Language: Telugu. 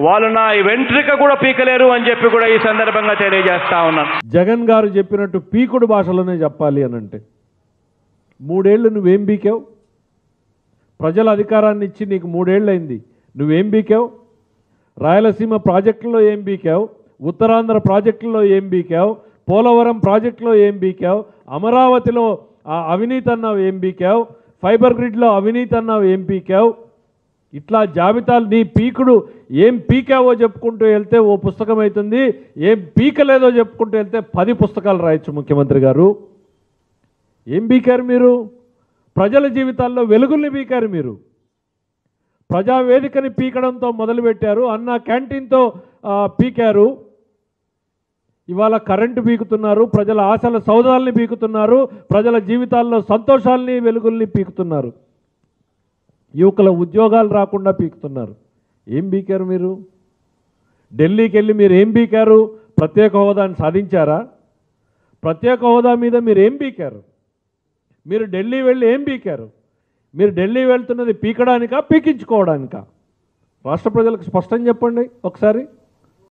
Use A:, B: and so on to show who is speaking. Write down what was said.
A: వాళ్ళు నా వెంట్రిక కూడా పీకలేరు అని చెప్పి కూడా ఈ సందర్భంగా తెలియజేస్తా ఉన్నాను
B: జగన్ గారు చెప్పినట్టు పీకుడు భాషలోనే చెప్పాలి అని అంటే మూడేళ్లు నువ్వేం బీకావు ప్రజల అధికారాన్ని ఇచ్చి నీకు మూడేళ్ళైంది నువ్వేం బీకావు రాయలసీమ ప్రాజెక్టులో ఏం బీకావు ఉత్తరాంధ్ర ప్రాజెక్టులో ఏం బీకావు పోలవరం ప్రాజెక్టులో ఏం బీకావు అమరావతిలో ఆ అవినీతి అన్నావు ఏం బీకావు ఫైబర్ గ్రిడ్లో అవినీతి అన్నావు ఏం పీకావు ఇట్లా జాబితాలు నీ పీకుడు ఏం పీకావో చెప్పుకుంటూ వెళ్తే ఓ పుస్తకం అవుతుంది ఏం పీకలేదో చెప్పుకుంటూ వెళ్తే పది పుస్తకాలు రాయొచ్చు ముఖ్యమంత్రి గారు ఏం పీకారు మీరు ప్రజల జీవితాల్లో వెలుగుల్ని పీకారు మీరు ప్రజావేదికని పీకడంతో మొదలుపెట్టారు అన్న క్యాంటీన్తో ఆ, పీకారు ఇవాళ కరెంటు పీకుతున్నారు ప్రజల ఆశల సౌదాల్ని పీకుతున్నారు ప్రజల జీవితాల్లో సంతోషాల్ని వెలుగుల్ని పీకుతున్నారు యువకుల ఉద్యోగాలు రాకుండా పీకుతున్నారు ఏం పీకారు మీరు ఢిల్లీకి వెళ్ళి మీరు ఏం పీకారు ప్రత్యేక హోదాని సాధించారా ప్రత్యేక హోదా మీద మీరు ఏం పీకారు మీరు ఢిల్లీ వెళ్ళి ఏం పీకారు మీరు ఢిల్లీ వెళ్తున్నది పీకడానికా పీకించుకోవడానికా రాష్ట్ర ప్రజలకు స్పష్టం చెప్పండి ఒకసారి